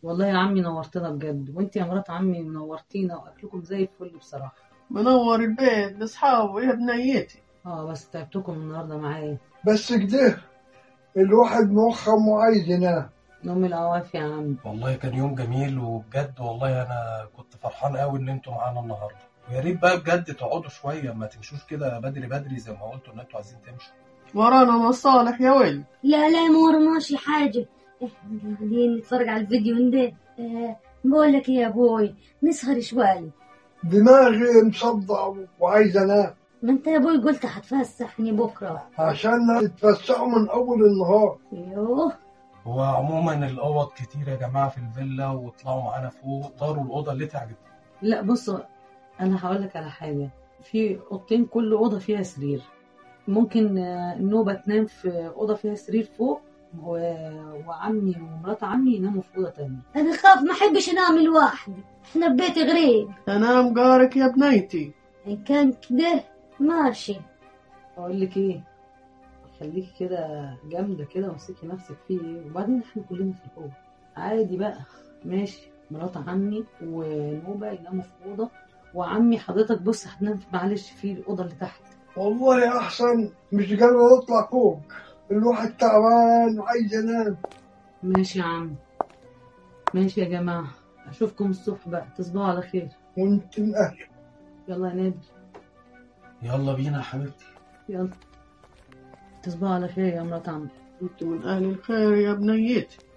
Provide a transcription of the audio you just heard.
والله يا عمي نورتنا بجد وانت يا مرات عمي منورتينا واكلكم زي الفل بصراحه منور البيت لاصحابه يا بنيتي اه بس تعبتكم النهارده معايا بس كده الواحد موخم وعايز ينام نوم العواف يا عم والله كان يوم جميل وبجد والله انا كنت فرحان قوي ان انتوا معانا النهارده ويا ريت بقى بجد تقعدوا شويه ما تمشوش كده بدري بدري زي ما قلتوا ان انتوا عايزين تمشوا ورانا مصالح يا ولد لا لا ما ورناش حاجة احنا قاعدين نتفرج على الفيديو ده آه بقول لك يا ابوي نسهر شوي دماغي مصدع وعايز انام ما انت يا ابوي قلت هتفسحني بكرة عشان تتفسحوا من اول النهار يوه هو عموما الاوض كتير يا جماعه في الفيلا واطلعوا معانا فوق اختاروا الاوضه اللي تعجبكم لا بص انا هقول لك على حاجه في اوضتين كل اوضه فيها سرير ممكن آه، النوبه تنام في اوضه فيها سرير فوق و... وعمي ومرات عمي يناموا في اوضه تانية انا خاف ما احبش انام لوحدي احنا ببيت غريب تنام جارك يا بنيتي ان كان كده ماشي اقول لك ايه خليكي كده جامده كده وامسكي نفسك فيه وبعدين احنا كلنا في الاوضه عادي بقى ماشي مرات عمي ونوبه يناموا في اوضه وعمي حضرتك بص هتنام معلش في الاوضه اللي تحت والله احسن مش قادر اطلع فوق الواحد تعبان وعايز ينام ماشي يا عم ماشي يا جماعه اشوفكم الصبح بقى تصبحوا على خير وانت من اهلك يلا يا نادر يلا بينا يا حبيبتي يلا تصبحوا على خير يا مرات عمي انت من اهل الخير يا بنيتي